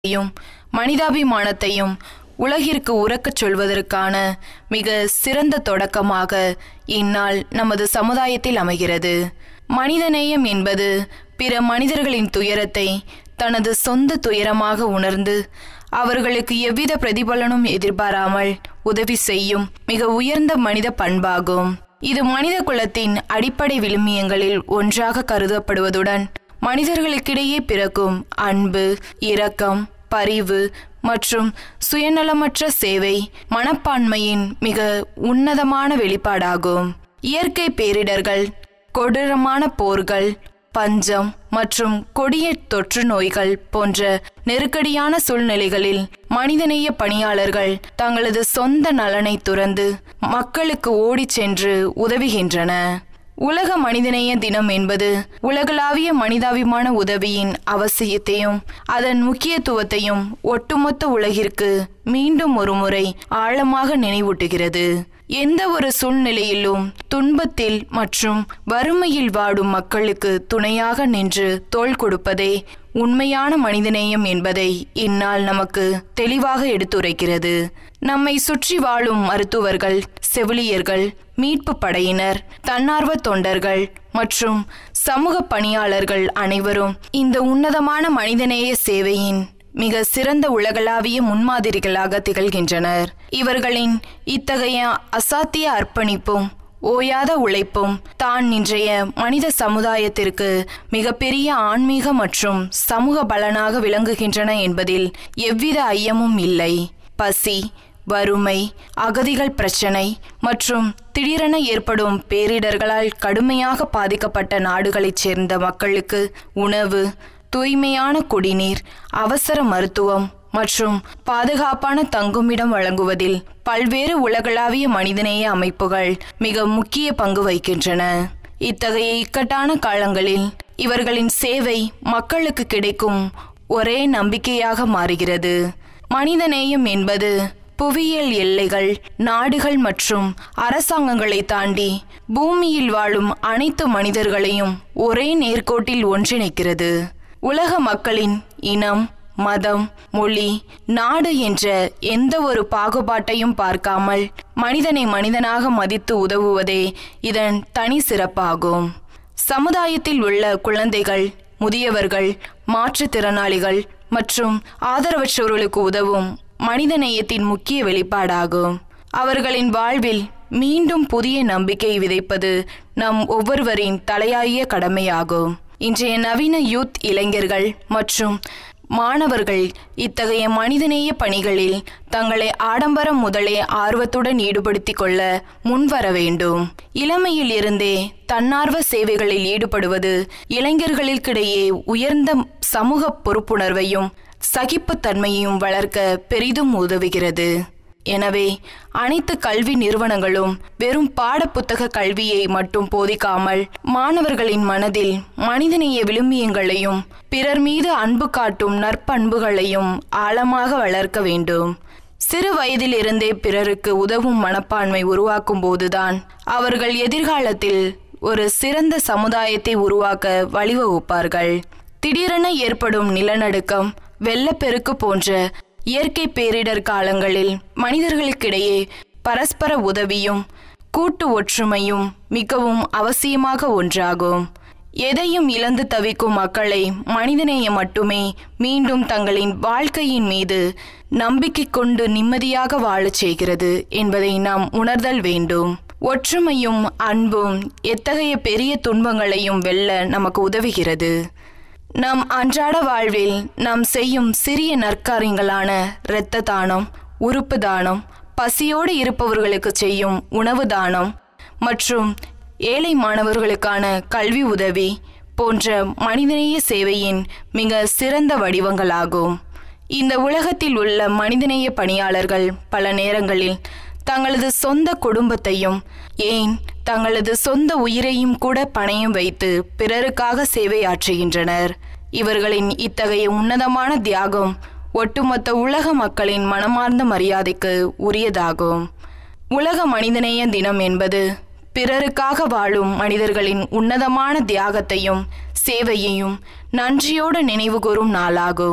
யும் மனிதாபிமானத்தையும் உலகிற்கு உரக்கச் சொல்வதற்கான மிக சிறந்த தொடக்கமாக இந்நாள் நமது சமுதாயத்தில் அமைகிறது மனிதநேயம் என்பது பிற மனிதர்களின் துயரத்தை தனது சொந்த துயரமாக உணர்ந்து அவர்களுக்கு எவ்வித பிரதிபலனும் எதிர்பாராமல் உதவி செய்யும் மிக உயர்ந்த மனித பண்பாகும் இது மனித குலத்தின் அடிப்படை விழுமியங்களில் ஒன்றாக கருதப்படுவதுடன் மனிதர்களுக்கிடையே பிறக்கும் அன்பு இரக்கம் பரிவு மற்றும் சுயநலமற்ற சேவை மனப்பான்மையின் மிக உன்னதமான வெளிப்பாடாகும் இயற்கை பேரிடர்கள் கொடூரமான போர்கள் பஞ்சம் மற்றும் கொடிய தொற்று நோய்கள் போன்ற நெருக்கடியான சூழ்நிலைகளில் மனிதநேய பணியாளர்கள் தங்களது சொந்த நலனை துறந்து மக்களுக்கு ஓடிச் சென்று உதவுகின்றன உலக மனிதநேய தினம் என்பது உலகளாவிய மனிதாபிமான உதவியின் அவசியத்தையும் அதன் முக்கியத்துவத்தையும் ஒட்டுமொத்த உலகிற்கு மீண்டும் ஒருமுறை ஆழமாக நினைவூட்டுகிறது எந்த ஒரு சூழ்நிலையிலும் துன்பத்தில் மற்றும் வறுமையில் வாடும் மக்களுக்கு துணையாக நின்று தோள் கொடுப்பதே உண்மையான மனிதநேயம் என்பதை இந்நாள் நமக்கு தெளிவாக எடுத்துரைக்கிறது நம்மை சுற்றி வாழும் மருத்துவர்கள் செவிலியர்கள் மீட்பு படையினர் தன்னார்வ தொண்டர்கள் மற்றும் சமூக பணியாளர்கள் அனைவரும் இந்த உன்னதமான மனிதநேய சேவையின் மிக சிறந்த உலகளாவிய முன்மாதிரிகளாக திகழ்கின்றனர் இவர்களின் இத்தகைய அசாத்திய அர்ப்பணிப்பும் ஓயாத உழைப்பும் தான் இன்றைய மனித சமுதாயத்திற்கு மிகப்பெரிய ஆன்மீக மற்றும் சமூக பலனாக விளங்குகின்றன என்பதில் எவ்வித ஐயமும் இல்லை பசி வறுமை அகதிகள் பிரச்சனை மற்றும் திடீரென ஏற்படும் பேரிடர்களால் கடுமையாக பாதிக்கப்பட்ட நாடுகளைச் சேர்ந்த மக்களுக்கு உணவு தூய்மையான குடிநீர் அவசர மருத்துவம் மற்றும் பாதுகாப்பான தங்குமிடம் வழங்குவதில் பல்வேறு உலகளாவிய மனிதநேய அமைப்புகள் மிக முக்கிய பங்கு வகிக்கின்றன இத்தகைய இக்கட்டான காலங்களில் இவர்களின் சேவை மக்களுக்கு கிடைக்கும் ஒரே நம்பிக்கையாக மாறுகிறது மனிதநேயம் என்பது புவியியல் எல்லைகள் நாடுகள் மற்றும் அரசாங்கங்களை தாண்டி பூமியில் வாழும் அனைத்து மனிதர்களையும் ஒரே நேர்கோட்டில் ஒன்றிணைக்கிறது உலக மக்களின் இனம் மதம் மொழி நாடு என்ற எந்த ஒரு பாகுபாட்டையும் பார்க்காமல் மனிதனை மனிதனாக மதித்து உதவுவதே இதன் தனி சிறப்பாகும் சமுதாயத்தில் உள்ள குழந்தைகள் முதியவர்கள் மாற்றுத்திறனாளிகள் மற்றும் ஆதரவற்றோர்களுக்கு உதவும் மனிதநேயத்தின் முக்கிய வெளிப்பாடாகும் அவர்களின் வாழ்வில் மீண்டும் புதிய நம்பிக்கை விதைப்பது நம் ஒவ்வொருவரின் தலையாய கடமையாகும் இன்றைய நவீன யூத் இளைஞர்கள் மற்றும் மாணவர்கள் இத்தகைய மனிதநேய பணிகளில் தங்களை ஆடம்பரம் முதலே ஆர்வத்துடன் ஈடுபடுத்திக் கொள்ள முன்வர வேண்டும் இளமையில் இருந்தே தன்னார்வ சேவைகளில் ஈடுபடுவது இளைஞர்களுக்கிடையே உயர்ந்த சமூக பொறுப்புணர்வையும் சகிப்புத்தன்மையையும் வளர்க்க பெரிதும் உதவுகிறது எனவே அனைத்து கல்வி நிறுவனங்களும் வெறும் பாடப்புத்தக கல்வியை மட்டும் போதிக்காமல் மாணவர்களின் மனதில் மனிதநேய விழுமியங்களையும் பிறர் மீது அன்பு காட்டும் நற்பண்புகளையும் ஆழமாக வளர்க்க வேண்டும் சிறு வயதிலிருந்தே பிறருக்கு உதவும் மனப்பான்மை உருவாக்கும் போதுதான் அவர்கள் எதிர்காலத்தில் ஒரு சிறந்த சமுதாயத்தை உருவாக்க வழிவகுப்பார்கள் திடீரென ஏற்படும் நிலநடுக்கம் வெள்ளப்பெருக்கு போன்ற இயற்கை பேரிடர் காலங்களில் மனிதர்களுக்கிடையே பரஸ்பர உதவியும் கூட்டு ஒற்றுமையும் மிகவும் அவசியமாக ஒன்றாகும் எதையும் இழந்து தவிக்கும் மக்களை மனிதநேயம் மட்டுமே மீண்டும் தங்களின் வாழ்க்கையின் மீது நம்பிக்கை கொண்டு நிம்மதியாக வாழச் செய்கிறது என்பதை நாம் உணர்தல் வேண்டும் ஒற்றுமையும் அன்பும் எத்தகைய பெரிய துன்பங்களையும் வெல்ல நமக்கு உதவுகிறது நம் அன்றாட வாழ்வில் நாம் செய்யும் சிறிய நற்காரியங்களான இரத்த தானம் உறுப்பு தானம் பசியோடு இருப்பவர்களுக்கு செய்யும் உணவு தானம் மற்றும் ஏழை மாணவர்களுக்கான கல்வி உதவி போன்ற மனிதநேய சேவையின் மிக சிறந்த வடிவங்களாகும் இந்த உலகத்தில் உள்ள மனிதநேய பணியாளர்கள் பல நேரங்களில் தங்களது சொந்த குடும்பத்தையும் ஏன் தங்களது சொந்த உயிரையும் கூட பணையம் வைத்து பிறருக்காக சேவையாற்றுகின்றனர் இவர்களின் இத்தகைய உன்னதமான தியாகம் ஒட்டுமொத்த உலக மக்களின் மனமார்ந்த மரியாதைக்கு உரியதாகும் உலக மனிதநேய தினம் என்பது பிறருக்காக வாழும் மனிதர்களின் உன்னதமான தியாகத்தையும் சேவையையும் நன்றியோடு நினைவுகூரும் நாளாகும்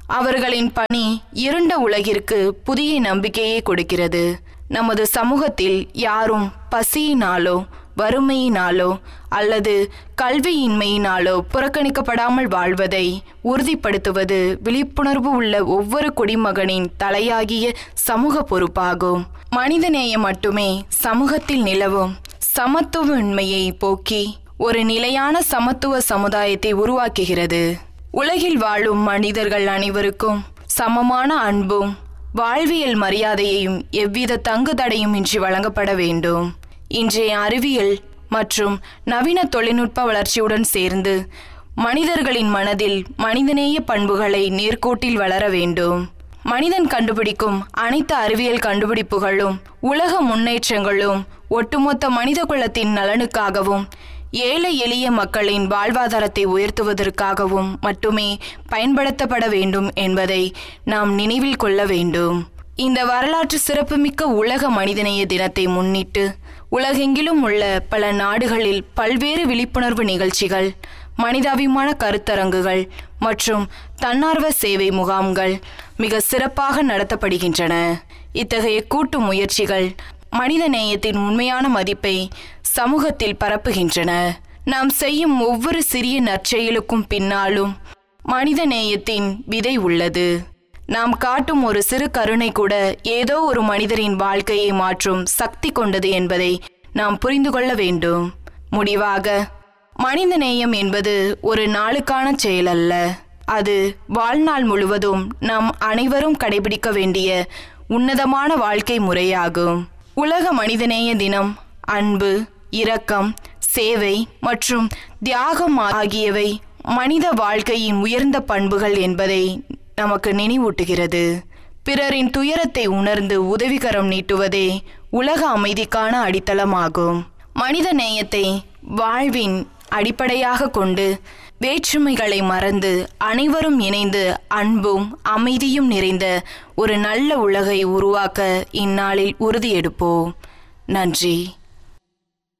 அவர்களின் பணி இருண்ட உலகிற்கு புதிய நம்பிக்கையை கொடுக்கிறது நமது சமூகத்தில் யாரும் பசியினாலோ வறுமையினாலோ அல்லது கல்வியின்மையினாலோ புறக்கணிக்கப்படாமல் வாழ்வதை உறுதிப்படுத்துவது விழிப்புணர்வு உள்ள ஒவ்வொரு குடிமகனின் தலையாகிய சமூக பொறுப்பாகும் மனிதநேயம் மட்டுமே சமூகத்தில் நிலவும் சமத்துவமின்மையை போக்கி ஒரு நிலையான சமத்துவ சமுதாயத்தை உருவாக்குகிறது உலகில் வாழும் மனிதர்கள் அனைவருக்கும் சமமான அன்பும் வாழ்வியல் மரியாதையையும் எவ்வித தங்கு தடையும் இன்றி வழங்கப்பட வேண்டும் இன்றைய அறிவியல் மற்றும் நவீன தொழில்நுட்ப வளர்ச்சியுடன் சேர்ந்து மனிதர்களின் மனதில் மனிதநேய பண்புகளை நேர்கோட்டில் வளர வேண்டும் மனிதன் கண்டுபிடிக்கும் அனைத்து அறிவியல் கண்டுபிடிப்புகளும் உலக முன்னேற்றங்களும் ஒட்டுமொத்த மனித குலத்தின் நலனுக்காகவும் ஏழை எளிய மக்களின் வாழ்வாதாரத்தை உயர்த்துவதற்காகவும் மட்டுமே பயன்படுத்தப்பட வேண்டும் என்பதை நாம் நினைவில் கொள்ள வேண்டும் இந்த வரலாற்று சிறப்புமிக்க உலக மனிதநேய தினத்தை முன்னிட்டு உலகெங்கிலும் உள்ள பல நாடுகளில் பல்வேறு விழிப்புணர்வு நிகழ்ச்சிகள் மனிதாபிமான கருத்தரங்குகள் மற்றும் தன்னார்வ சேவை முகாம்கள் மிக சிறப்பாக நடத்தப்படுகின்றன இத்தகைய கூட்டு முயற்சிகள் மனித நேயத்தின் உண்மையான மதிப்பை சமூகத்தில் பரப்புகின்றன நாம் செய்யும் ஒவ்வொரு சிறிய நற்செயலுக்கும் பின்னாலும் மனித நேயத்தின் விதை உள்ளது நாம் காட்டும் ஒரு சிறு கருணை கூட ஏதோ ஒரு மனிதரின் வாழ்க்கையை மாற்றும் சக்தி கொண்டது என்பதை நாம் புரிந்து கொள்ள வேண்டும் முடிவாக மனித நேயம் என்பது ஒரு நாளுக்கான செயல் அல்ல அது வாழ்நாள் முழுவதும் நாம் அனைவரும் கடைபிடிக்க வேண்டிய உன்னதமான வாழ்க்கை முறையாகும் உலக மனிதநேய தினம் அன்பு இரக்கம் சேவை மற்றும் தியாகம் ஆகியவை மனித வாழ்க்கையின் உயர்ந்த பண்புகள் என்பதை நமக்கு நினைவூட்டுகிறது பிறரின் துயரத்தை உணர்ந்து உதவிகரம் நீட்டுவதே உலக அமைதிக்கான அடித்தளமாகும் மனித நேயத்தை வாழ்வின் அடிப்படையாக கொண்டு வேற்றுமைகளை மறந்து அனைவரும் இணைந்து அன்பும் அமைதியும் நிறைந்த ஒரு நல்ல உலகை உருவாக்க இந்நாளில் உறுதியெடுப்போம் நன்றி